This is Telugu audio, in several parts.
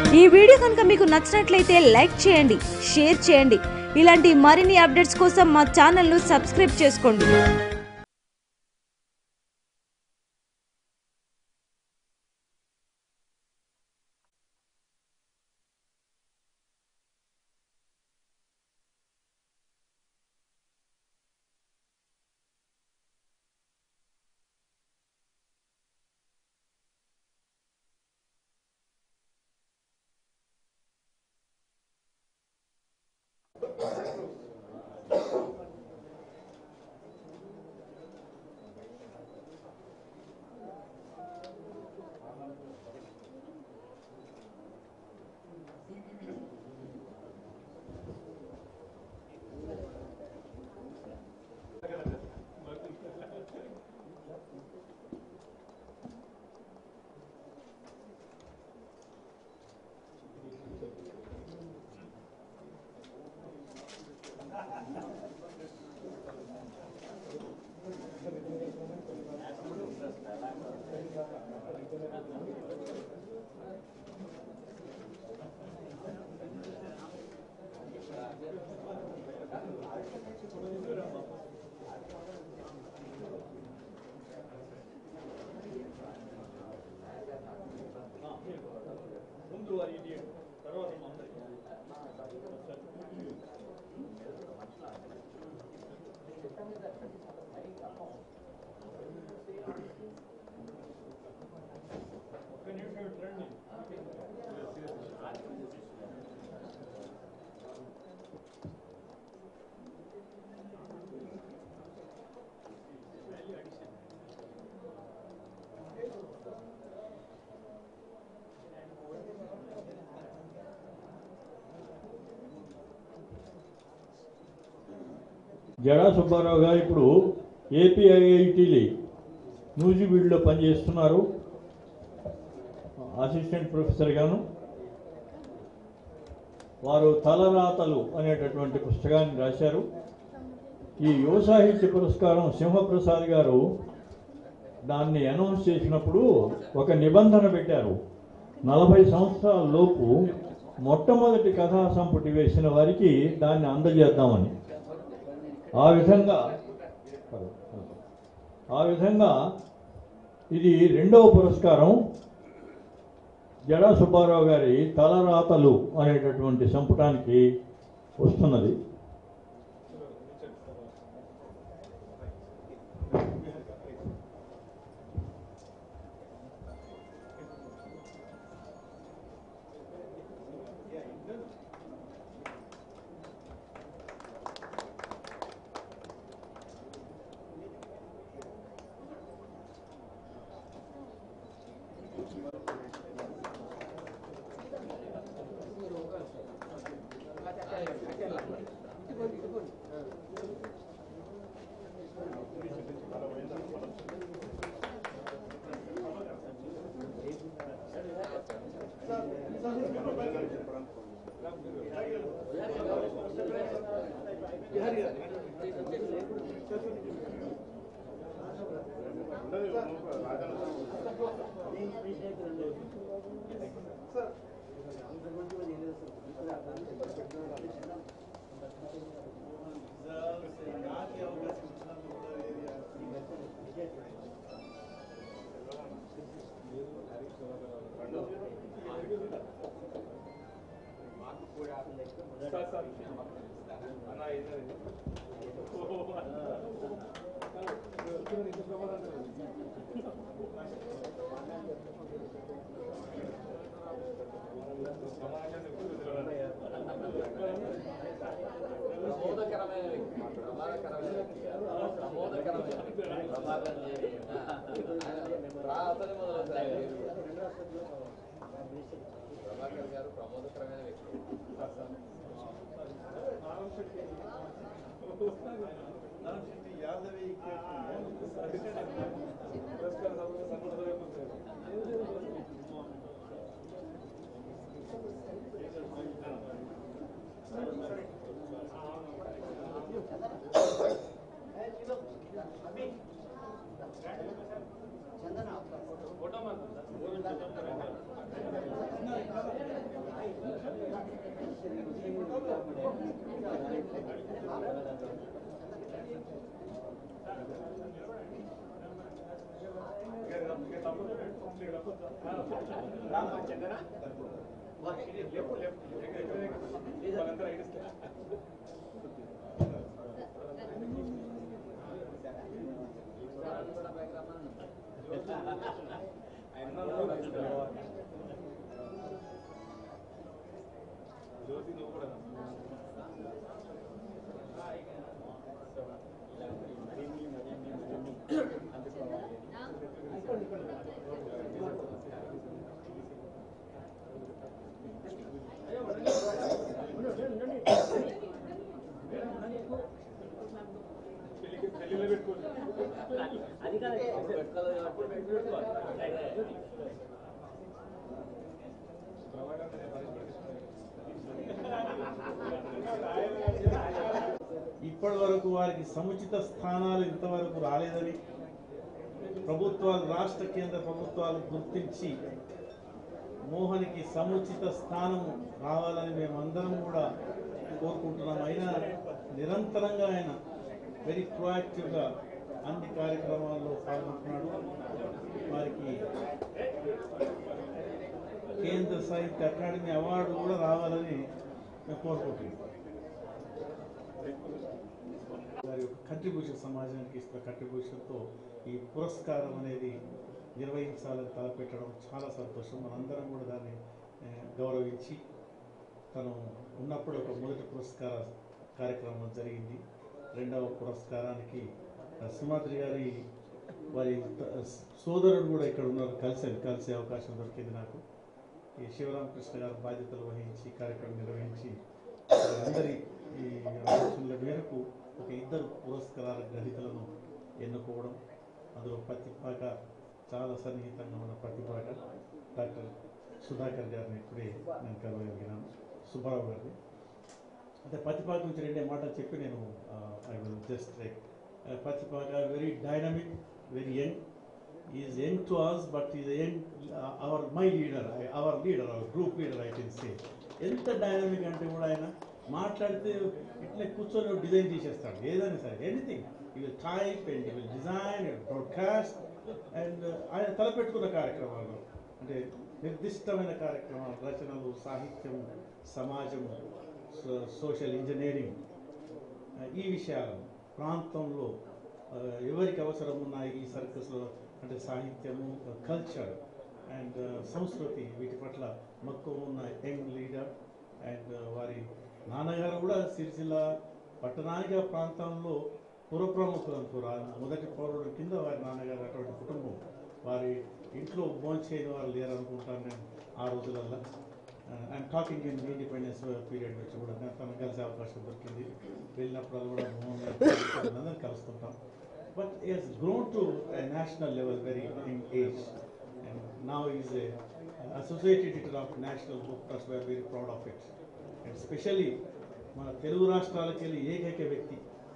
ఈ వీడియో కనుక మీకు నచ్చినట్లయితే లైక్ చేయండి షేర్ చేయండి ఇలాంటి మరిన్ని అప్డేట్స్ కోసం మా ఛానల్ను సబ్స్క్రైబ్ చేసుకోండి జడా సుబ్బారావు గారు ఇప్పుడు ఏపీఐఐటీలి నూజివీడులో పనిచేస్తున్నారు అసిస్టెంట్ ప్రొఫెసర్ గాను వారు తలరాతలు అనేటటువంటి పుస్తకాన్ని రాశారు ఈ యువ సాహిత్య పురస్కారం సింహప్రసాద్ గారు దాన్ని అనౌన్స్ చేసినప్పుడు ఒక నిబంధన పెట్టారు నలభై సంవత్సరాల లోపు మొట్టమొదటి కథా సంపుటి వేసిన వారికి దాన్ని అందజేద్దామని ఆ విధంగా ఆ విధంగా ఇది రెండవ పురస్కారం జడా సుబ్బారావు గారి తలరాతలు అనేటటువంటి సంపుటానికి వస్తున్నది ప్రమోదకరమైన వ్యక్తి ప్రమాదకరమైన వ్యక్తి ప్రమోదకరమైన వ్యక్తి. ప్రమాదం చేయని. రా అతనే మొదలవుతాయి ప్రభాకర్ గారు ప్రమోదకరమైన వ్యక్తి చందన కూడా పైకి రమ్మను అప్పుడు పెట్టుకోలేదు కాబట్టి ఇప్పటి వరకు వారికి సముచిత స్థానాలు ఇంతవరకు రాలేదని ప్రభుత్వాలు రాష్ట్ర కేంద్ర ప్రభుత్వాలు గుర్తించి మోహన్కి సముచిత స్థానం రావాలని మేమందరం కూడా కోరుకుంటున్నాం అయినా నిరంతరంగా ఆయన వెరీ ప్రొయాక్టివ్గా అన్ని కార్యక్రమాల్లో పాల్గొంటున్నాడు వారికి కేంద్ర సాహిత్య అకాడమీ అవార్డు కూడా రావాలని మేము కోరుకుంటున్నాం వారి యొక్క కంట్రిబ్యూషన్ సమాజానికి ఇస్తున్న కంట్రిబ్యూషన్తో ఈ పురస్కారం అనేది నిర్వహించాలని తలపెట్టడం చాలా సంతోషం మనందరం కూడా దాన్ని ఆ, గౌరవించి తను ఉన్నప్పుడు ఒక మొదటి పురస్కార కార్యక్రమం జరిగింది రెండవ పురస్కారానికి ఆ, సింహాద్రి గారి వారి త- సోదరుడు కూడా ఇక్కడ ఉన్నారు కలిసి కలిసే అవకాశం దొరికింది నాకు ఈ శివరామకృష్ణ గారు బాధ్యతలు వహించి కార్యక్రమం నిర్వహించి అందరి ఈ ఆలోచనల మేరకు ఒక ఇద్దరు పురస్కారాల గ్రహీతలను ఎన్నుకోవడం అందులో పత్తిపాక చాలా సన్నిహితంగా ఉన్న పత్తిపాక డాక్టర్ సుధాకర్ గారిని ఇప్పుడే నేను కలవగలిగినాను సుబ్బారావు గారిని అంటే పత్తిపాక నుంచి రెండే మాటలు చెప్పి నేను I will just like Pattipaka very dynamic very young is young to us but is young our my leader our leader our group leader I can say ఎంత డైనమిక్ అంటే కూడా ఆయన మాట్లాడితే ఇట్లా కూర్చొని డిజైన్ చేసేస్తాడు ఏదైనా సరే anything he will type and he will design and broadcast and ఆయన తలపెట్టుకున్న కార్యక్రమాలు అంటే నిర్దిష్టమైన కార్యక్రమాలు రచనలు సాహిత్యము సమాజము సో- సోషల్ ఇంజనీరింగ్ ఆ, ఈ విషయాలు ప్రాంతంలో ఆ, ఎవరికి అవసరం ఉన్నాయి ఈ సర్కస్లో అంటే సాహిత్యము కల్చర్ అండ్ సంస్కృతి వీటి పట్ల మక్కువ ఉన్న యంగ్ లీడర్ అండ్ వారి నాన్నగారు కూడా సిరిసిల్ల పట్టణానికి ఆ ప్రాంతంలో పుర ప్రముఖులు అనుకోరు మొదటి పౌరుడు కింద వారి నాన్నగారు అటువంటి కుటుంబం వారి ఇంట్లో భోంచేయని వారు లేరు అనుకుంటాను నేను ఆ రోజులల్లో I'm talking in independence period నుంచి కూడా నేను తనకు కలిసే అవకాశం దొరికింది వెళ్ళినప్పుడు కూడా మోహన్ అందరం కలుస్తుంటాం but is grown to national level very in age and now is a associated editor of national book trust we are very proud of it and specially మన తెలుగు రాష్ట్రాలకి వెళ్ళి ఏకైక వ్యక్తి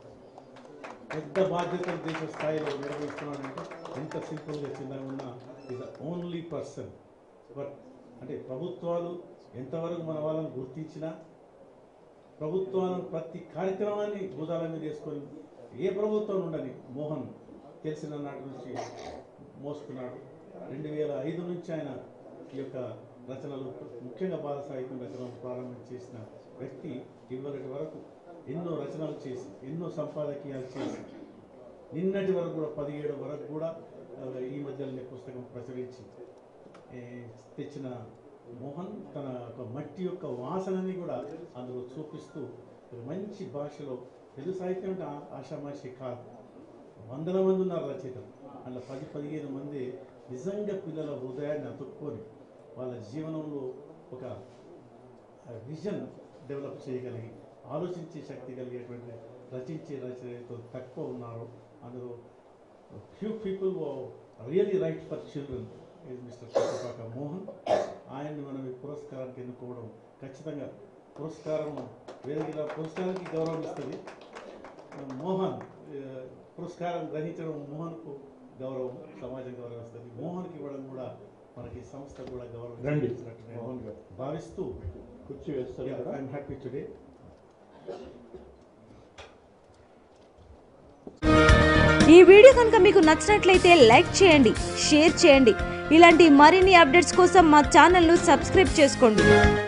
పెద్ద బాధ్యతలు దేశ స్థాయిలో నిర్వహిస్తున్నాడంటే ఎంత సింపుల్గా చిన్నగా ఉన్నా is the only person but అంటే ప్రభుత్వాలు ఎంతవరకు మన వాళ్ళని గుర్తించినా ప్రభుత్వాలను ప్రతి కార్యక్రమాన్ని భూతాల మీద వేసుకొని ఏ ప్రభుత్వం ఉండని మోహన్ తెలిసిన నాటి నుంచి మోస్తున్నాడు రెండు వేల ఐదు నుంచి ఆయన ఈ యొక్క రచనలు ముఖ్యంగా బాల సాహిత్యం రచనలు ప్రారంభం చేసిన వ్యక్తి ఇవాళటి వరకు ఎన్నో రచనలు చేసి ఎన్నో సంపాదకీయాలు చేసి నిన్నటి వరకు కూడా పదిహేడు వరకు కూడా ఆ, ఈ మధ్యలోనే పుస్తకం ప్రచురించి ఏ, తెచ్చిన మోహన్ తన ఒక మట్టి యొక్క వాసనని కూడా అందులో చూపిస్తూ ఒక మంచి భాషలో తెలుగు సాహిత్యం అంటే ఆ- ఆషామాషి కాదు వందల మంది ఉన్నారు రచయితలు అందులో పది పదిహేను మంది నిజంగా పిల్లల హృదయాన్ని అతుక్కొని వాళ్ళ జీవనంలో ఒక విజన్ డెవలప్ చేయగలిగి ఆలోచించే శక్తి కలిగేటువంటి రచించే రచయితలు తక్కువ ఉన్నారు అందులో few people really write for children mister Pattupaka Mohan ఆయన్ని మనం ఈ పురస్కారానికి ఎన్నుకోవడం ఖచ్చితంగా పురస్కారం వేరే పురస్కారానికి గౌరవం ఇస్తుంది మోహన్ ఆ, పురస్కారం గ్రహించడం మోహన్కు గౌరవం సమాజం గౌరవిస్తుంది మోహన్కి ఇవ్వడం కూడా మనకి సంస్థ కూడా గౌరవం రండి. ఇచ్చినట్టు నేను మోహన్ గారు. భావిస్తూ కుర్చీ వేస్తారు Yeah, కదా I'm happy today. ఈ వీడియో కనుక మీకు నచ్చినట్లయితే లైక్ చేయండి షేర్ చేయండి ఇలాంటి మరిన్ని అప్డేట్స్ కోసం మా ఛానల్ను సబ్స్క్రైబ్ చేసుకోండి